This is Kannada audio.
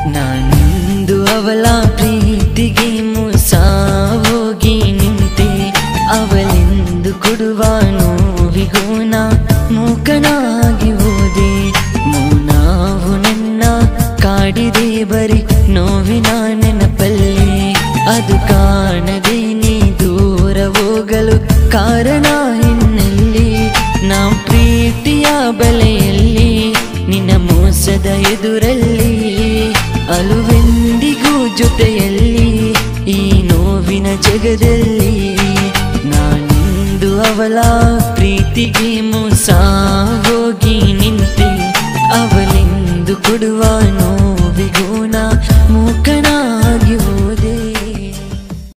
ನಾನೊಂದು ಅವಳ ಪ್ರೀತಿಗೆ ಮೋಸ ಹೋಗಿ ನಿಂತೆ ಅವಳೆಂದು ಕೊಡುವ ನೋವಿಗೂ ನಾ ಮೂಕನಾಗಿ ಹೋದೆ ಮೌನಾವು ನನ್ನ ಕಾಡಿದೆ ಬರಿ ನೋವಿನ ನೆನಪಲ್ಲಿ ಅದು ಕಾಣದೆ ನೀ ದೂರ ಹೋಗಲು ಕಾರಣ ಹಿನ್ನೆಲ್ಲಿ ನಾ ಪ್ರೀತಿಯ ಬಲೆಯಲ್ಲಿ ನಿನ್ನ ಮೋಸದ ಎದುರಲ್ಲಿ ಅಲುವೆಂದಿಗೂ ಜೊತೆಯಲ್ಲಿ ಈ ನೋವಿನ ಜಗದಲ್ಲಿ ನಾನಿಂದು ಅವಳ ಪ್ರೀತಿಗೆ ಮೋಸ ಹೋಗಿ ನಿಂತೆ ಅವಳೆಂದು ಕೊಡುವ ನೋವಿಗೂ ನಾ ಮೂಕನಾಗಿ